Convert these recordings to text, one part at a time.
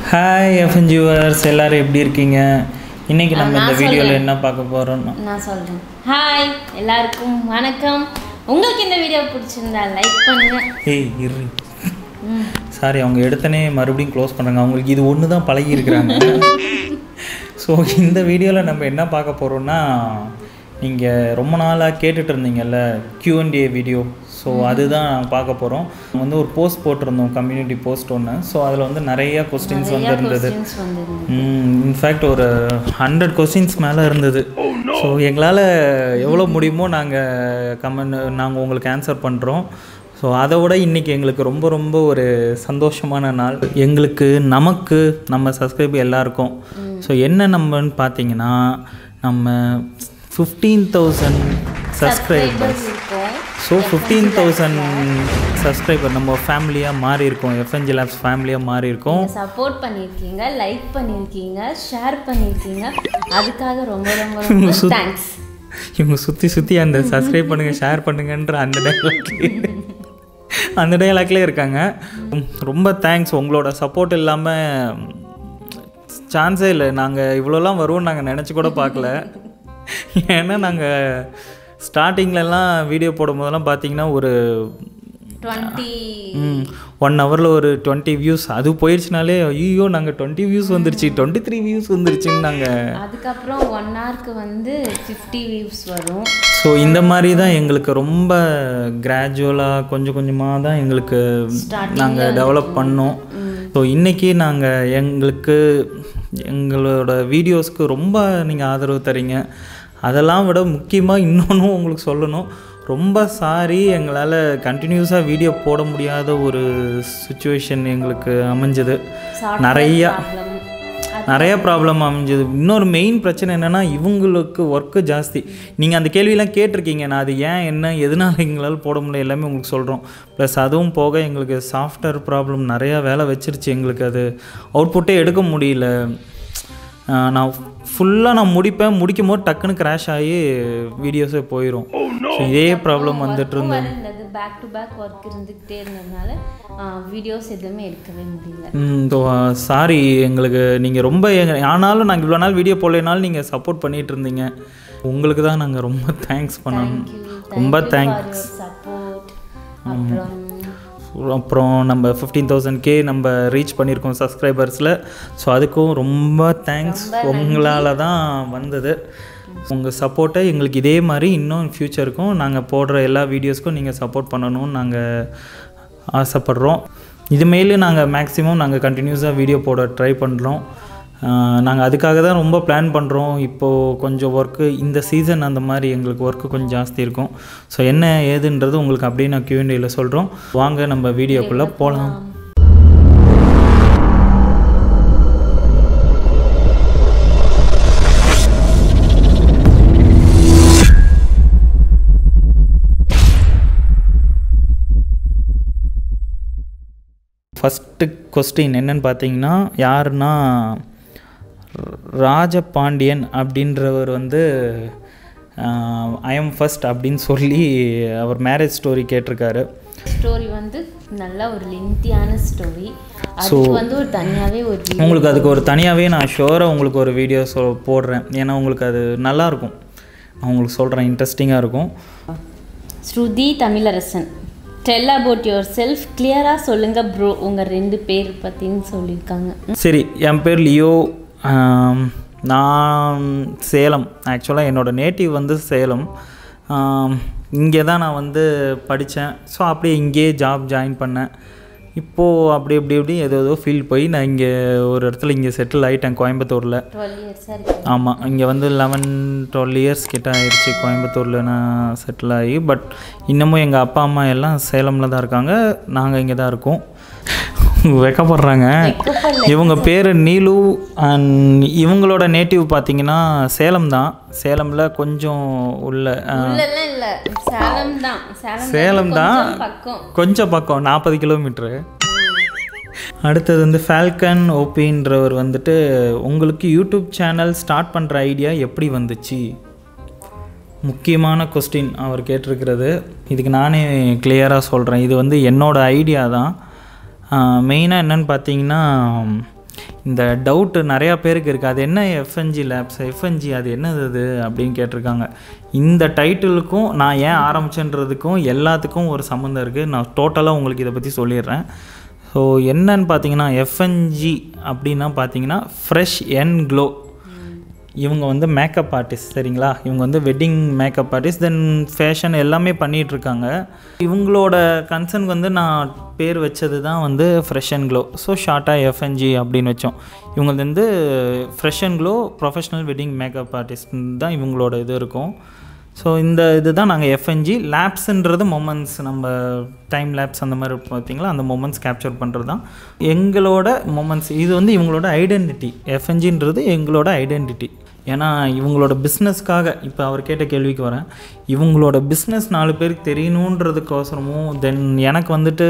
Hi எஃப்என்ஜிவர்ஸ் எல்லாரும் எப்படி இருக்கீங்க இன்னைக்கு நம்ம இந்த வீடியோவில் என்ன பார்க்க போகிறோம்னா நான் சொல்கிறேன் ஹாய் எல்லாருக்கும் வணக்கம் உங்களுக்கு இந்த வீடியோ பிடிச்சிருந்தா லைக் பண்ணுங்க ஏய் இரு சாரி அவங்க எடுத்தனே மறுபடியும் க்ளோஸ் பண்ணுறாங்க அவங்களுக்கு இது ஒன்று தான் பழகி இருக்கிறாங்க ஸோ இந்த வீடியோவில் நம்ம என்ன பார்க்க போகிறோம்னா நீங்கள் ரொம்ப நாளாக கேட்டுட்டு இருந்தீங்கல்ல Q&A வீடியோ ஸோ அதுதான் பார்க்க போகிறோம் வந்து ஒரு போஸ்ட் போட்டிருந்தோம் கம்யூனிட்டி போஸ்ட் ஒன்று ஸோ அதில் வந்து நிறைய கொஸ்டின்ஸ் வந்து இருந்தது கொஸ்டின்ஸ் வந்திருந்தது இன்ஃபேக்ட் ஒரு ஹண்ட்ரட் கொஸ்டின்ஸ் மேலே இருந்தது ஸோ எங்களால் எவ்வளோ முடியுமோ நாங்கள் கமெண்ட் நாங்கள் உங்களுக்கு ஆன்சர் பண்ணுறோம் ஸோ அதை விட இன்றைக்கி எங்களுக்கு ரொம்ப ரொம்ப ஒரு சந்தோஷமான நாள் எங்களுக்கு நமக்கு நம்ம சப்ஸ்கிரைப் எல்லாருக்கும் ஸோ என்ன நம்பர்னு பார்த்தீங்கன்னா நம்ம ஃபிஃப்டீன் தௌசண்ட் சப்ஸ்கிரைபர்ஸ் இருக்கோம் ஸோ ஃபிஃப்டீன் தௌசண்ட் சப்ஸ்கிரைபர் நம்ம ஃபேமிலியாக மாறி இருக்கோம் எஃப்என்ஜி லேப்ஸ் ஃபேமிலியாக மாறி இருக்கோம் சப்போர்ட் பண்ணியிருக்கீங்க லைக் பண்ணியிருக்கீங்க ஷேர் பண்ணியிருக்கீங்க அதுக்காக ரொம்ப ரொம்ப ரொம்ப தேங்க்ஸ் இவங்க சுற்றி சுற்றி அந்த சப்ஸ்கிரைப் பண்ணுங்கள் ஷேர் பண்ணுங்கன்ற அந்த டைலாக்லேயே அந்த டைலாக்லேயே இருக்காங்க உம், ரொம்ப தேங்க்ஸ் உங்களோட சப்போர்ட் இல்லாமல் சான்ஸே இல்லை நாங்கள் இவ்வளோலாம் வருவோம் நாங்கள் நினச்சி கூட பார்க்கல ஏன்னா நாங்கள் ஸ்டார்டிங்லலாம் வீடியோ போடும் போதெல்லாம் பார்த்தீங்கன்னா ஒரு டுவெண்ட்டி ஒன் ஹவரில் ஒரு டுவெண்ட்டி வியூஸ் அது போயிடுச்சுனாலே ஐயோ நாங்கள் டுவெண்ட்டி வியூஸ் வந்துருச்சு டுவெண்ட்டி த்ரீ வியூஸ் வந்துருச்சுன்னு நாங்கள் அதுக்கப்புறம் ஒன் ஹவருக்கு வந்து ஃபிஃப்டி வியூஸ் வரும் ஸோ இந்த மாதிரி தான் எங்களுக்கு ரொம்ப கிராஜுவலாக கொஞ்சம் கொஞ்சமாக தான் எங்களுக்கு நாங்கள் டெவலப் பண்ணோம் ஸோ இன்றைக்கி நாங்கள் எங்களுக்கு எங்களோட வீடியோஸ்க்கு ரொம்ப நீங்கள் ஆதரவு தரீங்க அதெல்லாம் விட முக்கியமாக இன்னொன்றும் உங்களுக்கு சொல்லணும் ரொம்ப சாரி எங்களால் கண்டினியூஸாக வீடியோ போட முடியாத ஒரு சுச்சுவேஷன் எங்களுக்கு அமைஞ்சது நிறையா ப்ராப்ளம் நிறைய ப்ராப்ளம் அமைஞ்சது இன்னொரு மெயின் பிரச்சனை என்னென்னா இவங்களுக்கு ஒர்க்கு ஜாஸ்தி நீங்கள் அந்த கேள்வியெல்லாம் கேட்டிருக்கீங்க நான் அது ஏன் என்ன எதனால எங்களால் போட முடியல எல்லாமே உங்களுக்கு சொல்கிறோம் ப்ளஸ் அதுவும் போக எங்களுக்கு சாஃப்ட்வேர் ப்ராப்ளம் நிறையா வேலை வச்சிருச்சு எங்களுக்கு அது அவுட்புட்டே எடுக்க முடியல ஆஹ் நான் ஃபுல்லாக நான் முடிப்பேன் முடிக்கும் போது டக்குன்னு கிராஷ் ஆகி வீடியோஸே போயிடும் ஸோ இதே ப்ராப்ளம் வந்துட்டு இருந்தது வேறு இருந்தது பேக் டு பேக் ஒர்க் இருந்துக்கிட்டே இருந்ததுனால வீடியோஸ் எதுவுமே எடுக்கவே முடியல சாரி எங்களுக்கு நீங்கள் ரொம்ப எங்க ஆனாலும் நாங்கள் இவ்வளோ நாள் வீடியோ போடலைனாலும் நீங்கள் சப்போர்ட் பண்ணிட்டு இருந்தீங்க உங்களுக்கு தான் நாங்கள் ரொம்ப தேங்க்ஸ் பண்ணணும் ரொம்ப தேங்க்ஸ் சப்போர்ட் அப்புறம் அப்புறம் நம்ம ஃபிஃப்டீன் தௌசண்ட் கே நம்ம ரீச் பண்ணியிருக்கோம் சப்ஸ்கிரைபர்ஸில் ஸோ அதுக்கும் ரொம்ப தேங்க்ஸ் உங்களால் தான் வந்தது உங்கள் சப்போர்ட்டை எங்களுக்கு இதே மாதிரி இன்னும் ஃப்யூச்சருக்கும் நாங்கள் போடுற எல்லா வீடியோஸ்க்கும் நீங்கள் சப்போர்ட் பண்ணணும்னு நாங்கள் ஆசைப்பட்றோம் இதுமேலே நாங்கள் மேக்ஸிமம் நாங்கள் கண்டினியூஸாக வீடியோ போட ட்ரை பண்ணுறோம் நாங்கள் அதுக்காக தான் ரொம்ப பிளான் பண்ணுறோம் இப்போது கொஞ்சம் ஒர்க்கு இந்த சீசன் அந்த மாதிரி எங்களுக்கு ஒர்க்கு கொஞ்சம் ஜாஸ்தி இருக்கும் ஸோ என்ன ஏதுன்றது உங்களுக்கு அப்படியே நான் கியூஎன்டியில் சொல்கிறோம் வாங்க நம்ம வீடியோக்குள்ளே போகலாம் ஃபஸ்ட்டு கொஸ்டின் என்னன்னு பார்த்தீங்கன்னா யாருன்னா ராஜபாண்டியன் அப்படின்றவர் வந்து ஐ எம் ஃபர்ஸ்ட் அப்படின்னு சொல்லி அவர் மேரேஜ் ஸ்டோரி கேட்டிருக்காரு ஸ்டோரி வந்து நல்ல ஒரு லென்த்தியான ஸ்டோரி அதுக்கு வந்து ஒரு தனியாகவே ஒரு video உங்களுக்கு அதுக்கு ஒரு தனியாகவே நான் ஷோராக உங்களுக்கு ஒரு வீடியோ சொ போடுறேன் ஏன்னா உங்களுக்கு அது நல்லாயிருக்கும் நான் உங்களுக்கு சொல்கிறேன் இன்ட்ரெஸ்டிங்காக இருக்கும் Shruti Tamilarasan tell about yourself கிளியராக சொல்லுங்க ப்ரோ உங்கள் ரெண்டு பேர் பற்றின்னு சொல்லியிருக்காங்க சரி என் பேர் லியோ ஆம், நான் சேலம் ஆக்சுவலாக என்னோடய நேட்டிவ் வந்து சேலம் இங்கே தான் நான் வந்து படித்தேன் ஸோ அப்படியே இங்கேயே ஜாப் ஜாயின் பண்ணேன் இப்போது அப்படி இப்படி இப்படி ஏதோ ஏதோ ஃபீல் போய் நான் இங்கே ஒரு இடத்துல இங்கே செட்டில் ஆகிட்டேன் கோயம்புத்தூரில் டுவெல் இயர்ஸாக இருக்கு ஆமாம் இங்கே வந்து லெவன் டுவெல் இயர்ஸ் கிட்ட ஆயிடுச்சு கோயம்புத்தூரில் நான் செட்டில் ஆகி பட் இன்னமும் எங்கள் அப்பா அம்மா எல்லாம் சேலமில் தான் இருக்காங்க நாங்கள் இங்கே தான் இருக்கோம் வெக்கப்படுறாங்க இவங்க பேர் நீலு அண்ட் இவங்களோட நேட்டிவ் பார்த்தீங்கன்னா சேலம் தான் சேலமில் கொஞ்சம் உள்ள அஹ், இல்லைல்லாம் இல்லை சேலம் தான் சேலம் சேலம் தான் கொஞ்சம் பக்கம் கொஞ்சம் பக்கம் நாற்பது கிலோமீட்ரு அடுத்தது வந்து ஃபால்கன் ஓபின்றவர் வந்துட்டு உங்களுக்கு யூடியூப் சேனல் ஸ்டார்ட் பண்ணுற ஐடியா எப்படி வந்துச்சு முக்கியமான கொஸ்டின் அவர் கேட்டிருக்கிறது இதுக்கு நானே கிளியராக சொல்கிறேன் இது வந்து என்னோட ஐடியா தான் மெயினாக என்னன்னு பார்த்தீங்கன்னா இந்த டவுட்டு நிறையா பேருக்கு இருக்குது அது என்ன எஃப்என்ஜி லேப்ஸ் எஃப்என்ஜி அது என்னது அது அப்படின்னு கேட்டிருக்காங்க இந்த டைட்டிலுக்கும் நான் ஏன் ஆரம்பிச்சேன்றதுக்கும் எல்லாத்துக்கும் ஒரு சம்மந்தம் இருக்குது நான் டோட்டலாக உங்களுக்கு இதை பற்றி சொல்லிடுறேன் ஸோ என்னன்னு பார்த்தீங்கன்னா எஃப்என்ஜி அப்படின்னா பார்த்தீங்கன்னா ஃப்ரெஷ் என் க்ளோ இவங்க வந்து மேக்கப் ஆர்டிஸ்ட் சரிங்களா இவங்க வந்து wedding makeup artist then fashion எல்லாமே பண்ணிகிட்டு இருக்காங்க இவங்களோட கன்சர்ன் வந்து நான் பேர் வச்சது தான் வந்து ஃப்ரெஷ் அண்ட் க்ளோ ஸோ ஷார்ட்டாக எஃப்என்ஜி அப்படின்னு வச்சோம் இவங்க வந்து fresh and glow professional wedding makeup artist தான் இவங்களோட இது இருக்கும் ஸோ இந்த இதுதான் நாங்கள் எஃப்என்ஜி லேப்ஸுன்றது மொமெண்ட்ஸ் நம்ம டைம் லேப்ஸ் அந்த மாதிரி பார்த்தீங்களா அந்த மொமெண்ட்ஸ் கேப்சர் பண்ணுறது தான் எங்களோட மொமெண்ட்ஸ் இது வந்து இவங்களோட ஐடென்டிட்டி எஃப்என்ஜின்றது எங்களோட ஐடென்டிட்டி ஏன்னா இவங்களோட பிஸ்னஸ்க்காக இப்போ அவர் கேட்ட கேள்விக்கு வரேன் இவங்களோட பிஸ்னஸ் நாலு பேருக்கு தெரியணுன்றதுக்கோசரமும் தென் எனக்கு வந்துட்டு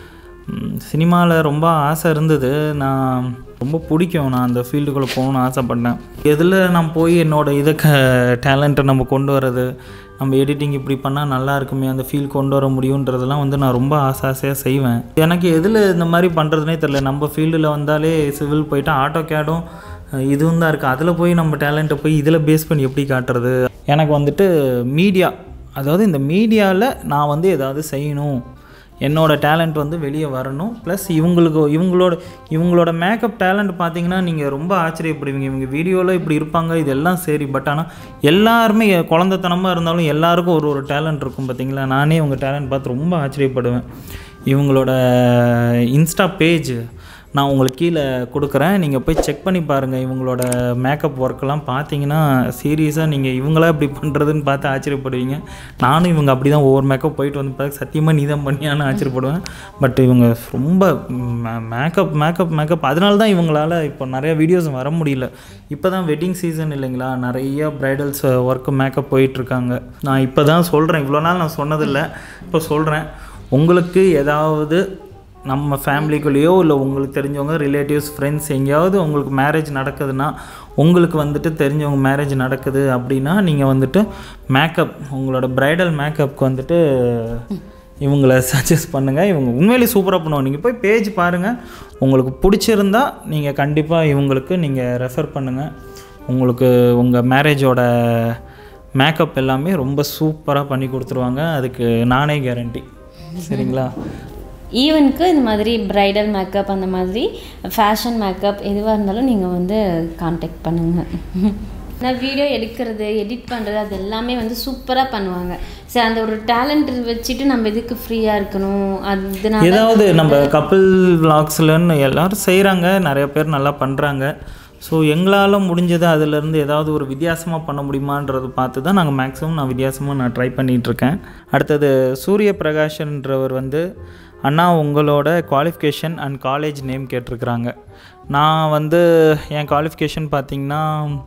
சினிமாவில் ரொம்ப ஆசை இருந்தது நான் ரொம்ப பிடிக்கும் நான் அந்த ஃபீல்டுக்குள்ளே போகணும்னு ஆசைப்பட்டேன் எதில் நான் போய் என்னோட இதை க டேலண்ட்டை நம்ம கொண்டு வர்றது நம்ம எடிட்டிங் இப்படி பண்ணால் நல்லா இருக்குமே அந்த ஃபீல் கொண்டு வர முடியுன்றதெல்லாம் வந்து நான் ரொம்ப ஆசை ஆசையாக செய்வேன் எனக்கு எதில் இந்த மாதிரி பண்ணுறதுனே தெரில நம்ம ஃபீல்டில் வந்தாலே சிவில் போயிட்டு ஆட்டோ கேடும் இதுவும் தான் இருக்குது அதில் போய் நம்ம டேலண்ட்டை போய் இதில் பேஸ் பண்ணி எப்படி காட்டுறது எனக்கு வந்துட்டு மீடியா அதாவது இந்த மீடியாவில் நான் வந்து ஏதாவது செய்யணும் என்னோட டேலண்ட் வந்து வெளியே வரணும் ப்ளஸ் இவங்களுக்கு இவங்களோட இவங்களோட மேக்கப் டேலண்ட் பார்த்தீங்கன்னா நீங்கள் ரொம்ப ஆச்சரியப்படுவீங்க இவங்க வீடியோவில் இப்படி இருப்பாங்க இதெல்லாம் சரி பட் ஆனால் எல்லாருமே குழந்தைத்தனமாக இருந்தாலும் எல்லாருக்கும் ஒரு ஒரு டேலண்ட் இருக்கும் பார்த்தீங்களா நானே இவங்க டேலண்ட் பார்த்து ரொம்ப ஆச்சரியப்படுவேன் இவங்களோட இன்ஸ்டா பேஜ் நான் உங்களுக்கு கீழே கொடுக்குறேன் நீங்கள் போய் செக் பண்ணி பாருங்கள் இவங்களோட மேக்கப் ஒர்க்கெல்லாம் பார்த்தீங்கன்னா சீரியஸாக நீங்கள் இவங்களா இப்படி பண்ணுறதுன்னு பார்த்து ஆச்சரியப்படுவீங்க நானும் இவங்க அப்படி தான் ஒவ்வொரு மேக்கப் போயிட்டு வந்து பார்த்து சத்தியமாக நீ தான் பண்ணியான்னு ஆச்சரியப்படுவேன் பட் இவங்க ரொம்ப மேக்கப் மேக்கப் மேக்கப் அதனால தான் இவங்களால இப்போ நிறைய வீடியோஸ் வர முடியல இப்போ தான் வெட்டிங் சீசன் இல்லைங்களா நிறைய ப்ரைடல்ஸ் ஒர்க்கு மேக்கப் போயிட்டுருக்காங்க நான் இப்போ தான் சொல்கிறேன் இவ்வளோ நாள் நான் சொன்னதில்லை இப்போ சொல்கிறேன் உங்களுக்கு ஏதாவது நம்ம ஃபேமிலிக்குள்ளேயோ இல்லை உங்களுக்கு தெரிஞ்சவங்க ரிலேட்டிவ்ஸ் ஃப்ரெண்ட்ஸ் எங்கேயாவது உங்களுக்கு மேரேஜ் நடக்குதுன்னா உங்களுக்கு வந்துட்டு தெரிஞ்சவங்க மேரேஜ் நடக்குது அப்படின்னா நீங்கள் வந்துட்டு மேக்கப் உங்களோட ப்ரைடல் மேக்கப்க்கு வந்துட்டு இவங்கள சஜஸ்ட் பண்ணுங்கள் இவங்க உண்மையிலேயே சூப்பராக பண்ணுவோம் நீங்கள் போய் பேஜ் பாருங்கள் உங்களுக்கு பிடிச்சிருந்தா நீங்கள் கண்டிப்பாக இவங்களுக்கு நீங்கள் ரெஃபர் பண்ணுங்கள் உங்களுக்கு உங்கள் மேரேஜோட மேக்கப் எல்லாமே ரொம்ப சூப்பராக பண்ணி கொடுத்துருவாங்க அதுக்கு நானே கேரண்டி சரிங்களா ஈவனுக்கு இந்த மாதிரி ப்ரைடல் மேக்கப் அந்த மாதிரி ஃபேஷன் மேக்கப் எதுவாக இருந்தாலும் நீங்கள் வந்து காண்டாக்ட் பண்ணுங்கள் நான் வீடியோ எடுக்கிறது எடிட் பண்ணுறது அது எல்லாமே வந்து சூப்பராக பண்ணுவாங்க சரி அந்த ஒரு டேலண்ட் வச்சுட்டு நம்ம எதுக்கு ஃப்ரீயாக இருக்கணும் அதனால ஏதாவது நம்ம கப்பிள் விளாக்ஸ்லன்னு எல்லாரும் செய்கிறாங்க நிறைய பேர் நல்லா பண்ணுறாங்க ஸோ எங்களால் முடிஞ்சது அதிலேருந்து ஏதாவது ஒரு வித்தியாசமாக பண்ண முடியுமான்றது பார்த்து தான் நாங்கள் மேக்ஸிமம் நான் வித்தியாசமாக நான் ட்ரை பண்ணிகிட்ருக்கேன் அடுத்தது சூரிய பிரகாஷ்ன்றவர் வந்து அண்ணா உங்களோட குவாலிஃபிகேஷன் அண்ட் காலேஜ் நேம் கேட்டிருக்கிறாங்க நான் வந்து என் குவாலிஃபிகேஷன் பார்த்தீங்கன்னா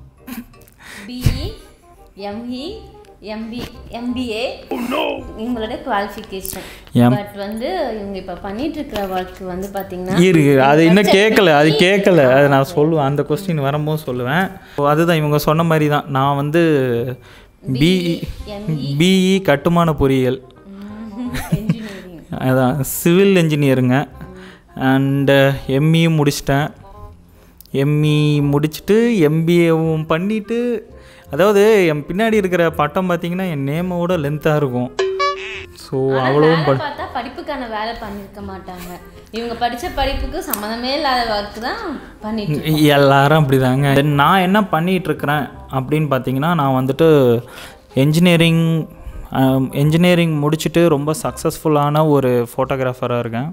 பிஇ எம்இ எம்பி எம்பிஏ இவங்களோட குவாலிஃபிகேஷன் எம்- பட் வந்து இவங்க இப்போ பண்ணிட்டு இருக்கிற ஒர்க் வந்து பார்த்தீங்கன்னா இருக்கு அது இன்னும் கேட்கல அது கேட்கல அது நான் சொல்லுவேன் அந்த கொஸ்டின் வரும்போது சொல்லுவேன் So, அதுதான் இவங்க சொன்ன மாதிரி தான் நான் வந்து பிஇ பிஇ கட்டுமான பொறியியல் இன்ஜினியரிங் அதான் சிவில் இன்ஜினியருங்க அண்டு எம்இ முடிச்சிட்டேன் எம்இ முடிச்சுட்டு எம்பிஏவும் பண்ணிவிட்டு அதாவது என் பின்னாடி இருக்கிற பட்டம் பார்த்தீங்கன்னா என் நேமோட லென்த்தாக இருக்கும் ஸோ அவ்வளவும் வேலை பார்த்தா படிப்புக்கான வேலை பண்ணியிருக்க மாட்டாங்க இவங்க படிச்ச படிப்புக்கு சம்மந்தமே இல்லாத ஒர்க் தான் பண்ணிட்டு எல்லாரும் அப்படிதாங்க Then நான் என்ன பண்ணிட்டு இருக்கிறேன் அப்படின்னு பார்த்தீங்கன்னா நான் வந்துட்டு என்ஜினியரிங் என்ஜினியரிங் முடிச்சுட்டு ரொம்ப சக்ஸஸ்ஃபுல்லான ஒரு ஃபோட்டோகிராஃபராக இருக்கேன்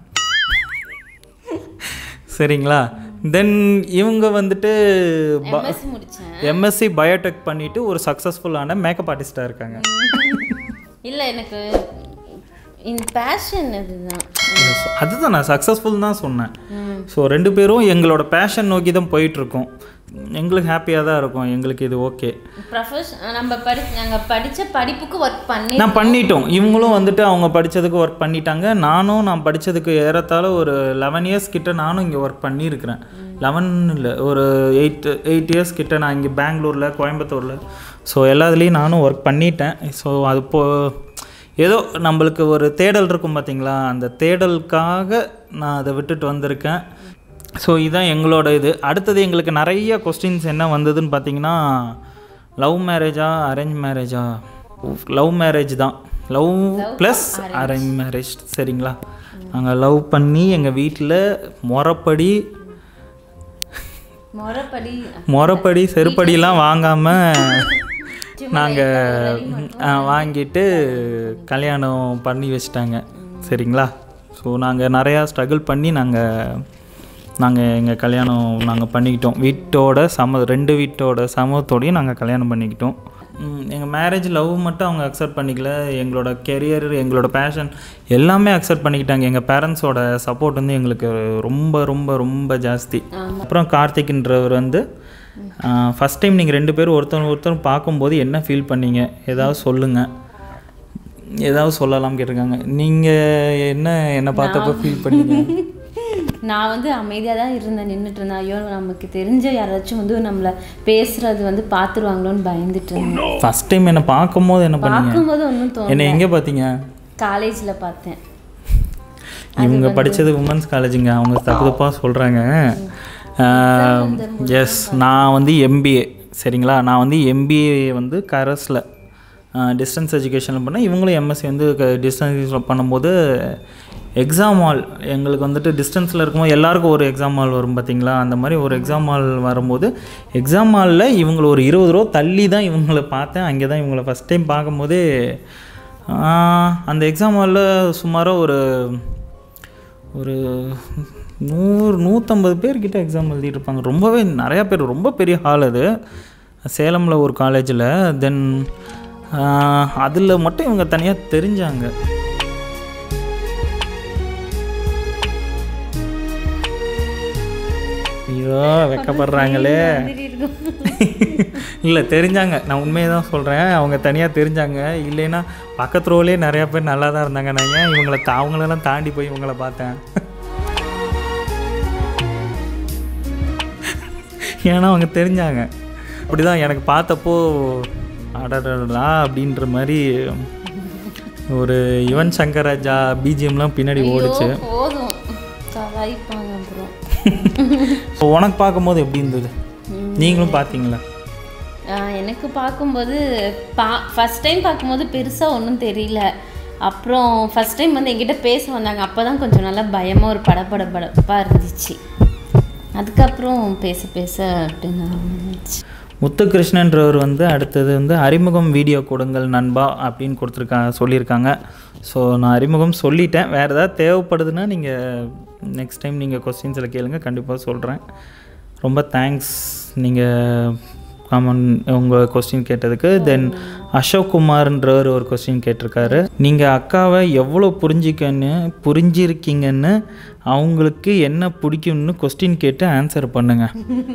சரிங்களா தென் இவங்க வந்துட்டு எம்எஸ்சி முடிச்சேன் எம்எஸ்சி பயோடெக் பண்ணிட்டு ஒரு சக்ஸஸ்ஃபுல்லான மேக்கப் ஆர்டிஸ்டாக இருக்காங்க இல்லை எனக்கு இந்த பேஷன் இதுதான் அதுதான் நான் சக்ஸஸ்ஃபுல் தான் சொன்னேன் ஸோ ரெண்டு பேரும் எங்களோட பேஷன் நோக்கி தான் போயிட்டுருக்கோம் எங்களுக்கு ஹாப்பியாக தான் இருக்கும் எங்களுக்கு இது ஓகே ப்ரொஃபஷன் நம்ம படி நாங்கள் படித்த படிப்புக்கு ஒர்க் பண்ணி நான் பண்ணிட்டோம் இவங்களும் வந்துட்டு அவங்க படித்ததுக்கு ஒர்க் பண்ணிட்டாங்க நானும் நான் படித்ததுக்கு ஏறத்தாழ ஒரு லெவன் இயர்ஸ் கிட்ட நானும் இங்கே ஒர்க் பண்ணியிருக்கிறேன் லெவன் இல்லை ஒரு எயிட் எயிட் இயர்ஸ் கிட்ட நான் இங்கே பெங்களூரில் கோயம்புத்தூரில் ஸோ எல்லாத்துலேயும் நானும் ஒர்க் பண்ணிட்டேன் ஸோ அது போ ஏதோ நம்மளுக்கு ஒரு தேடல் இருக்கும் பார்த்தீங்களா அந்த தேடலுக்காக நான் அதை விட்டுட்டு வந்திருக்கேன் ஸோ இதுதான் எங்களோட இது அடுத்தது எங்களுக்கு நிறைய கொஸ்டின்ஸ் என்ன வந்ததுன்னு பார்த்தீங்கன்னா லவ் மேரேஜா அரேஞ்ச் மேரேஜா லவ் மேரேஜ் தான் லவ் ப்ளஸ் அரேஞ்ச் மேரேஜ் சரிங்களா நாங்கள் லவ் பண்ணி எங்கள் வீட்டில் முறப்படி முறைப்படி முறப்படி செருப்படிலாம் வாங்காமல் நாங்கள் வாங்கிட்டு கல்யாணம் பண்ணி வச்சிட்டாங்க சரிங்களா ஸோ நாங்கள் நிறையா ஸ்ட்ரகிள் பண்ணி நாங்கள் நாங்கள் எங்கள் கல்யாணம் நாங்கள் பண்ணிக்கிட்டோம் வீட்டோட சம ரெண்டு வீட்டோட சமத்தோடையும் நாங்கள் கல்யாணம் பண்ணிக்கிட்டோம் எங்கள் மேரேஜ் லவ் மட்டும் அவங்க அக்செப்ட் பண்ணிக்கல எங்களோட கெரியர் எங்களோட பேஷன் எல்லாமே அக்செப்ட் பண்ணிக்கிட்டாங்க எங்கள் பேரண்ட்ஸோட சப்போர்ட் வந்து எங்களுக்கு ரொம்ப ரொம்ப ரொம்ப ஜாஸ்தி அப்புறம் கார்த்திக்ன்றவர் வந்து ஃபஸ்ட் டைம் நீங்கள் ரெண்டு பேரும் ஒருத்தர் ஒருத்தர் பார்க்கும்போது என்ன ஃபீல் பண்ணீங்க ஏதாவது சொல்லுங்கள் ஏதாவது சொல்லலாம் கேட்டிருக்காங்க நீங்கள் என்ன என்னை பார்த்தப்போ ஃபீல் பண்ணீங்க நான் வந்து அமைதியாக தான் இருந்தேன் நின்றுட்டு இருந்தேன் ஐயோ நமக்கு தெரிஞ்ச யாராச்சும் வந்து நம்மளை பேசுறது வந்து பார்த்துருவாங்களோன்னு பயந்துட்டு இருந்தேன் ஃபஸ்ட் டைம் என்னை பார்க்கும்போது என்ன பண்ணீங்க பார்க்கும்போது ஒன்றும் தோணும் என்னை எங்கே பார்த்தீங்க காலேஜில் பார்த்தேன் இவங்க படித்தது உமன்ஸ் காலேஜுங்க அவங்க தப்பு தப்பாக சொல்கிறாங்க எஸ் நான் வந்து எம்பிஏ சரிங்களா நான் வந்து எம்பிஏ வந்து கரஸில் டிஸ்டன்ஸ் எஜுகேஷனில் பண்ணேன் இவங்களும் எம்எஸ்சி வந்து டிஸ்டன்ஸ் பண்ணும்போது எக்ஸாம் ஹால் எங்களுக்கு வந்துட்டு டிஸ்டன்ஸில் இருக்கும்போது எல்லாருக்கும் ஒரு எக்ஸாம் ஹால் வரும் பார்த்தீங்களா அந்த மாதிரி ஒரு எக்ஸாம் ஹால் வரும்போது எக்ஸாம் ஹாலில் இவங்களை ஒரு இருபது ரூபா தள்ளி தான் இவங்களை பார்த்தேன் அங்கே தான் இவங்களை ஃபஸ்ட் டைம் பார்க்கும்போதே ஆஹ், அந்த எக்ஸாம் ஹாலில் சுமாராக ஒரு ஒரு நூறு நூற்றம்பது பேர்கிட்ட எக்ஸாம் எழுதிட்டு இருப்பாங்க ரொம்பவே நிறையா பேர் ரொம்ப பெரிய ஹால் அது சேலமில் ஒரு காலேஜில் தென் அதில் மட்டும் இவங்க தனியாக தெரிஞ்சாங்க ஐயோ வெக்கப்படுறாங்களே மாதிரி இருக்கும் இல்லை தெரிஞ்சாங்க நான் உண்மையை தான் சொல்கிறேன் அவங்க தனியாக தெரிஞ்சாங்க இல்லைன்னா பக்கத்து ரோலே நிறையா பேர் நல்லா தான் இருந்தாங்க நான் ஏன் இவங்களை தா அவங்களெல்லாம் தாண்டி போய் இவங்கள பார்த்தேன் ஏன்னா அவங்க தெரிஞ்சாங்க அப்படி தான் எனக்கு பார்த்தப்போ அடடா அப்படின்ற மாதிரி ஒரு யுவன் சங்கர் ராஜா பிஜிஎம்லாம் பின்னாடி ஓடிச்சு ஐயோ, போதும் கலாய்ப்பாங்க அப்புறம் ஸோ உனக்கு பார்க்கும்போது எப்படி இருந்தது நீங்களும் பார்த்தீங்களா ஆஹ் எனக்கு பார்க்கும்போது பா ஃபஸ்ட் டைம் பார்க்கும்போது பெருசாக ஒன்றும் தெரியல அப்புறம் ஃபஸ்ட் டைம் வந்து என்கிட்ட பேச வந்தாங்க அப்போ தான் கொஞ்சம் நல்லா பயமாக ஒரு படபட படப்பாக இருந்துச்சு அதுக்கப்புறம் பேச பேச அப்படின்னு இருந்துச்சு முத்துகிருஷ்ணன்றவர் வந்து அடுத்தது வந்து அறிமுகம் வீடியோ கொடுங்கள் நண்பா அப்படின்னு கொடுத்துருக்கா சொல்லியிருக்காங்க ஸோ நான் அறிமுகம் சொல்லிட்டேன் வேறு ஏதாவது தேவைப்படுதுன்னா நீங்கள் நெக்ஸ்ட் டைம் நீங்கள் கொஸ்டின்ஸில் கேளுங்க கண்டிப்பாக சொல்கிறேன் ரொம்ப தேங்க்ஸ் நீங்கள் காமன் உங்கள் கொஸ்டின் கேட்டதுக்கு தென் அசோக் குமார்ன்றவர் ஒரு கொஸ்டின் கேட்டிருக்காரு நீங்கள் அக்காவை எவ்வளோ புரிஞ்சிக்கன்னு புரிஞ்சிருக்கீங்கன்னு அவங்களுக்கு என்ன பிடிக்கும்னு கொஸ்டின் கேட்டு ஆன்சர் பண்ணுங்கள்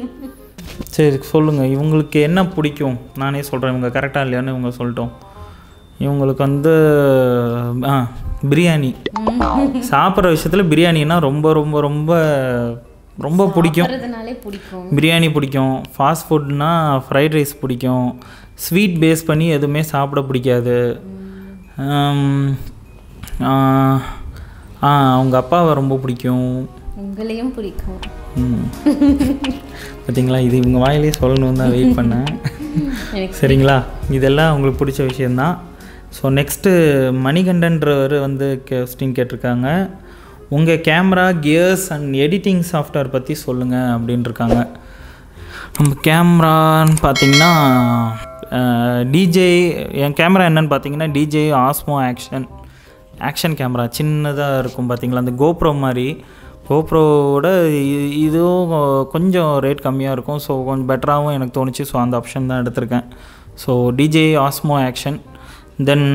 சரி சொல்லுங்கள் இவங்களுக்கு என்ன பிடிக்கும் நானே சொல்கிறேன் இவங்க கரெக்டாக இல்லையான்னு இவங்க சொல்லிட்டோம் இவங்களுக்கு வந்து ஆ பிரியாணி சாப்பிட்ற விஷயத்தில் பிரியாணின்னா ரொம்ப ரொம்ப ரொம்ப ரொம்ப பிடிக்கும் சாப்பிட்றதுனாலே பிடிக்கும் பிரியாணி பிடிக்கும் ஃபாஸ்ட் ஃபுட்னா ஃப்ரைட் ரைஸ் பிடிக்கும் ஸ்வீட் பேஸ் பண்ணி எதுவுமே சாப்பிட பிடிக்காது ஆம், ஆ, ஆ அவங்க அப்பாவை ரொம்ப பிடிக்கும் உங்களையும் பிடிக்கும் ம். பார்த்தீங்களா இது இவங்க வாயிலே சொல்லணும்னு தான் வெயிட் பண்ணேன் எனக்கு சரிங்களா இதெல்லாம் உங்களுக்கு பிடிச்ச விஷயந்தான் ஸோ நெக்ஸ்ட்டு மணிகண்டன்றவர் வந்து கொஸ்டின் கேட்டிருக்காங்க உங்கள் camera gears and editing software பற்றி சொல்லுங்கள் அப்படின்னு இருக்காங்க நம்ம கேமரான்னு பார்த்தீங்கன்னா டிஜே என் கேமரா என்னன்னு பார்த்தீங்கன்னா D J Osmo action action camera சின்னதாக இருக்கும் பார்த்தீங்களா அந்த கோப்ரோ மாதிரி கோப்ரோவோட இதுவும் கொஞ்சம் ரேட் கம்மியாக இருக்கும் ஸோ கொஞ்சம் பெட்டராகவும் எனக்கு தோணுச்சு ஸோ அந்த ஆப்ஷன் தான் எடுத்திருக்கேன் so D J Osmo action then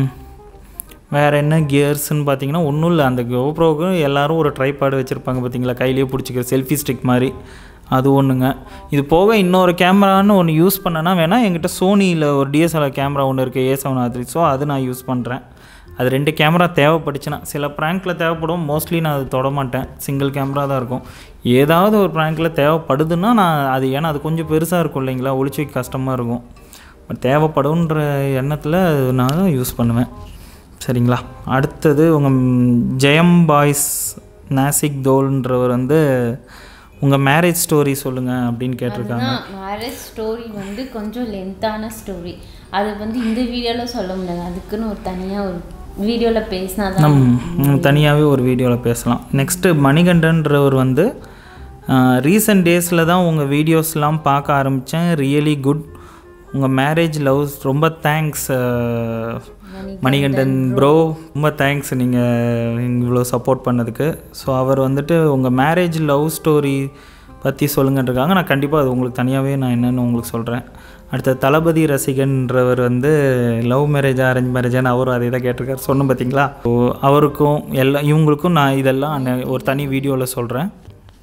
வேறு என்ன கியர்ஸ்னு பார்த்தீங்கன்னா ஒன்றும் இல்லை அந்த கோப்ரோவுக்கு எல்லாரும் ஒரு ட்ரைபாடு வச்சுருப்பாங்க பார்த்தீங்களா கையிலேயே பிடிச்சிக்கிற செல்ஃபி ஸ்டிக் மாதிரி அது ஒன்றுங்க இது போக இன்னொரு கேமரான்னு ஒன்று யூஸ் பண்ணேன்னா வேணால் என்கிட்ட சோனியில் ஒரு டிஎஸ்எல்ஆர் கேமரா ஒன்று இருக்குது ஏ செவன் ஆத்ரி ஸோ அது நான் யூஸ் பண்ணுறேன் அது ரெண்டு கேமரா தேவைப்பட்டுச்சுன்னா சில ப்ராங்க்கில் தேவைப்படும் மோஸ்ட்லி நான் அது தொட மாட்டேன் சிங்கிள் கேமரா தான் இருக்கும் ஏதாவது ஒரு ப்ராங்க்கில் தேவைப்படுதுன்னா நான் அது ஏன்னா அது கொஞ்சம் பெருசாக இருக்கும் இல்லைங்களா ஒளிச்சு வைக்க கஷ்டமாக இருக்கும் பட் தேவைப்படும்ன்ற எண்ணத்தில் நான் தான் யூஸ் பண்ணுவேன் சரிங்களா அடுத்தது உங்கள் ஜெயம் பாய்ஸ் நாசிக் தோல்ன்றவர் வந்து உங்கள் மேரேஜ் ஸ்டோரி சொல்லுங்கள் அப்படின்னு கேட்டிருக்காங்க மேரேஜ் ஸ்டோரி வந்து கொஞ்சம் லென்த்தான ஸ்டோரி அது வந்து இந்த வீடியோவில் சொல்ல முடியாது அதுக்குன்னு ஒரு தனியாக ஒரு வீடியோவில் பேசினா தான் நம்ம தனியாகவே ஒரு வீடியோவில் பேசலாம் நெக்ஸ்ட்டு மணிகண்டன்றவர் வந்து ரீசெண்ட் டேஸில் தான் உங்கள் வீடியோஸ்லாம் பார்க்க ஆரம்பித்தேன் ரியலி குட் உங்கள் மேரேஜ் லவ்ஸ் ரொம்ப தேங்க்ஸ் மணிகண்டன் ப்ரோ ரொம்ப தேங்க்ஸ் நீங்கள் இவ்வளோ சப்போர்ட் பண்ணதுக்கு ஸோ அவர் வந்துட்டு உங்கள் மேரேஜ் லவ் ஸ்டோரி பற்றி சொல்லுங்கன்றிருக்காங்க நான் கண்டிப்பாக அது உங்களுக்கு தனியாகவே நான் என்னென்னு உங்களுக்கு சொல்கிறேன் அடுத்த தளபதி ரசிகன்றவர் வந்து லவ் மேரேஜா அரேஞ்ச் மேரேஜான்னு அவரும் அதே தான் கேட்டிருக்காரு சொன்னோம் பார்த்தீங்களா ஸோ அவருக்கும் எல்லா இவங்களுக்கும் நான் இதெல்லாம் அன்ன- ஒரு தனி வீடியோவில் சொல்கிறேன்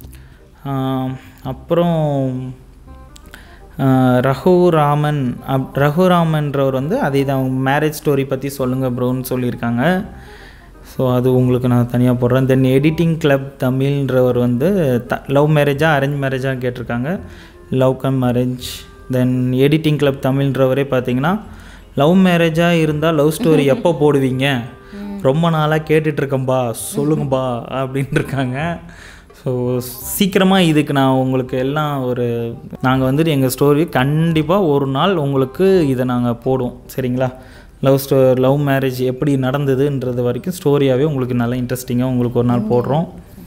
அப்புறம் ஆஹ் ரகுராமன் அப் ரகுராமன்றவர் வந்து அதே தான் மேரேஜ் ஸ்டோரி பற்றி சொல்லுங்கள் ப்ரோன்னு சொல்லியிருக்காங்க ஸோ அது உங்களுக்கு நான் தனியாக போடுறேன் தென் எடிட்டிங் கிளப் தமிழ்ன்றவர் வந்து த லவ் மேரேஜா அரேஞ்ச் மேரேஜா கேட்டிருக்காங்க love come arrange then editing club தமிழ்ன்றவரே பார்த்தீங்கன்னா லவ் மேரேஜாக இருந்தால் லவ் ஸ்டோரி எப்போ போடுவீங்க ரொம்ப நாளாக கேட்டுட்ருக்கேன்பா சொல்லுங்கப்பா அப்படின்னு இருக்காங்க ஸோ சீக்கிரமாக இதுக்கு நான் உங்களுக்கு எல்லாம் ஒரு நாங்கள் வந்துட்டு எங்கள் ஸ்டோரி கண்டிப்பாக ஒரு நாள் உங்களுக்கு இதை நாங்கள் போடுவோம் சரிங்களா லவ் ஸ்டோ லவ் மேரேஜ் எப்படி நடந்ததுன்றது வரைக்கும் ஸ்டோரியாகவே உங்களுக்கு நல்லா இன்ட்ரெஸ்டிங்காக உங்களுக்கு ஒரு நாள் போடுறோம்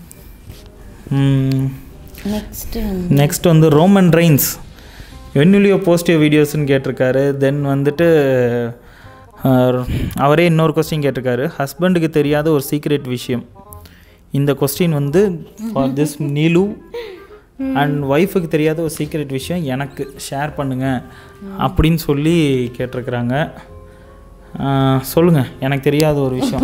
நெக்ஸ்ட்டு நெக்ஸ்ட் வந்து ரோமன் ரெயின்ஸ் வெண்ணுலியோ போஸ்டிவ் வீடியோஸ்னு கேட்டிருக்காரு தென் வந்துட்டு அஹ், அவரே இன்னொரு கொஸ்டின் கேட்டிருக்காரு ஹஸ்பண்டுக்கு தெரியாத ஒரு சீக்ரெட் விஷயம் இந்த கொஸ்டின் வந்து ஃபார் திஸ் நீலு அண்ட் ஒய்ஃபுக்கு தெரியாத ஒரு சீக்ரெட் விஷயம் எனக்கு ஷேர் பண்ணுங்க அப்படின்னு சொல்லி கேட்டிருக்கிறாங்க அஹ், சொல்லுங்க எனக்கு தெரியாத ஒரு விஷயம்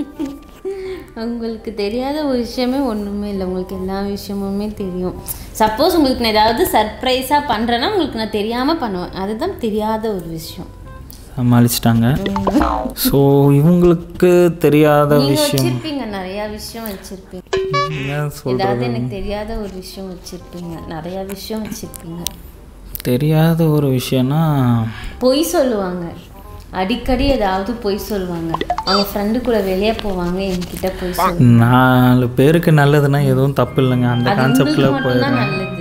உங்களுக்கு தெரியாத ஒரு விஷயமே ஒன்றுமே இல்லை உங்களுக்கு எல்லா விஷயமுமே தெரியும் சப்போஸ் உங்களுக்கு நான் ஏதாவது சர்ப்ரைஸாக பண்ணுறேன்னா உங்களுக்கு நான் தெரியாமல் பண்ணுவேன் அதுதான் தெரியாத ஒரு விஷயம் சமாளிச்சிட்டாங்க ஸோ இவங்களுக்கு தெரியாத நீங்கள் விஷயம் வச்சிருப்பீங்க நிறையா விஷயம் வச்சிருப்பீங்க என்ன சொல் ஏதாவது எனக்கு தெரியாத ஒரு விஷயம் வச்சிருப்பீங்க நிறையா விஷயம் வச்சிருப்பீங்க தெரியாத ஒரு விஷயம்னா பொய் சொல்லுவாங்க அடிக்கடி ஏதாவது பொய் சொல்லுவாங்க அவங்க ஃப்ரெண்டு கூட வெளியே போவாங்க என்கிட்ட பொய் சொல்லுவாங்க நாலு பேருக்கு நல்லதுன்னா எதுவும் தப்பு இல்லைங்க அந்த அது கான்செப்டில் உங்களுக்கு மட்டும்தான் நல்லது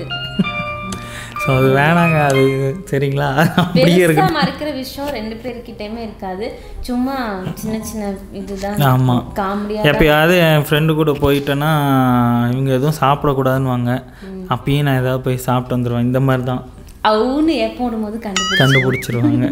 ஸோ அது வேணாங்க அது சரிங்களா அப்படியே இருக்கு பெருசா மறைக்கிற விஷயம் ரெண்டு பேர்கிட்டயுமே இருக்காது சும்மா சின்ன சின்ன இதுதான் ஆமாம் காமெடியா எப்பயாவது என் ஃப்ரெண்டு கூட போயிட்டேன்னா இவங்க எதுவும் சாப்பிடக்கூடாதுன்னு வாங்க அப்பயும் நான் ஏதாவது போய் சாப்பிட்டு வந்துடுவேன் இந்த மாதிரி தான் அவுன்னு ஏப்ப போடும்போது கண்டுபிடிச்சு கண்டுபிடிச்சிருவாங்க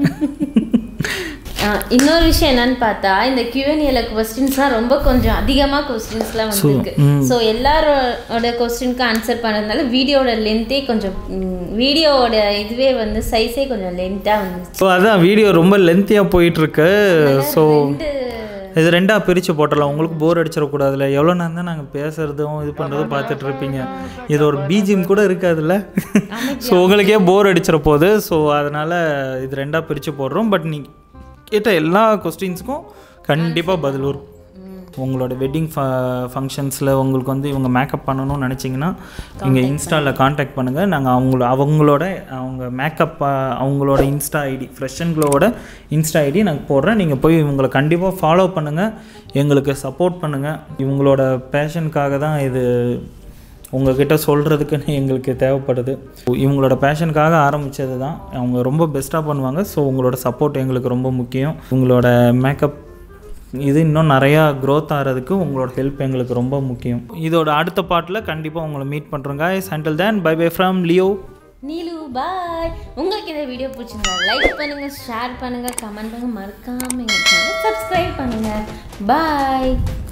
ஆஹ் இன்னொரு விஷயம் என்னன்னு பார்த்தா இந்த கியூஎன்ஏல கொஸ்டின்ஸ்லாம் ரொம்ப கொஞ்சம் அதிகமாக கொஸ்டின்ஸ்லாம் வந்திருக்கு ஸோ எல்லாரோட கொஸ்டினுக்கு ஆன்சர் பண்ணுறதுனால வீடியோட லென்த்தே கொஞ்சம் வீடியோவோட இதுவே வந்து சைஸே கொஞ்சம் லென்த்தாக வந்துச்சு ஸோ அதான் வீடியோ ரொம்ப லென்த்தியாக போயிட்டுருக்கு ஸோ ரெண்டு இது ரெண்டாக பிரித்து போட்டுடலாம் உங்களுக்கு போர் அடிச்சிடக்கூடாதுல எவ்வளோ நேரம் தான் நாங்கள் பேசுகிறதும் இது பண்ணுறதும் பார்த்துட்டு இருப்பீங்க இது ஒரு பிஜிஎம் கூட இருக்காதுல்ல ஸோ உங்களுக்கே போர் அடிச்சிட போகுது ஸோ அதனால் இது ரெண்டாக பிரித்து போடுறோம் பட் நீ கேட்ட எல்லா கொஸ்டின்ஸுக்கும் கண்டிப்பாக பதில் வரும் உங்களோட வெட்டிங் ஃபங்க்ஷன்ஸில் உங்களுக்கு வந்து இவங்க மேக்கப் பண்ணணும்னு நினச்சிங்கன்னா நீங்கள் இன்ஸ்டாவில் காண்டாக்ட் பண்ணுங்கள் நாங்கள் அவங்கள அவங்களோட அவங்க மேக்கப் அவங்களோட இன்ஸ்டா ஐடி ஃப்ரெஷ் அண்ட் க்ளோவோட இன்ஸ்டா ஐடி நாங்கள் போடுறேன் நீங்கள் போய் இவங்களை கண்டிப்பாக ஃபாலோ பண்ணுங்கள் எங்களுக்கு சப்போர்ட் பண்ணுங்கள் இவங்களோட பேஷனுக்காக தான் இது உங்ககிட்ட சொல்கிறதுக்குன்னு எங்களுக்கு தேவைப்படுது இவங்களோட பேஷனுக்காக ஆரம்பித்தது தான் அவங்க ரொம்ப பெஸ்ட்டாக பண்ணுவாங்க ஸோ உங்களோட சப்போர்ட் எங்களுக்கு ரொம்ப முக்கியம் உங்களோட மேக்கப் இது இன்னும் நிறையா க்ரோத் ஆகிறதுக்கு உங்களோட ஹெல்ப் எங்களுக்கு ரொம்ப முக்கியம் இதோட அடுத்த பாட்டில் கண்டிப்பாக உங்களை மீட் பண்ணுறோங்க சண்டில் then bye bye from Leo நீலு பாய் உங்களுக்கு இந்த வீடியோ பிடிச்சிருந்தா லைக் பண்ணுங்க ஷேர் பண்ணுங்க கமெண்ட் பண்ணுங்க மறக்காம எங்க சேனல் சப்ஸ்கிரைப் பண்ணுங்க பாய்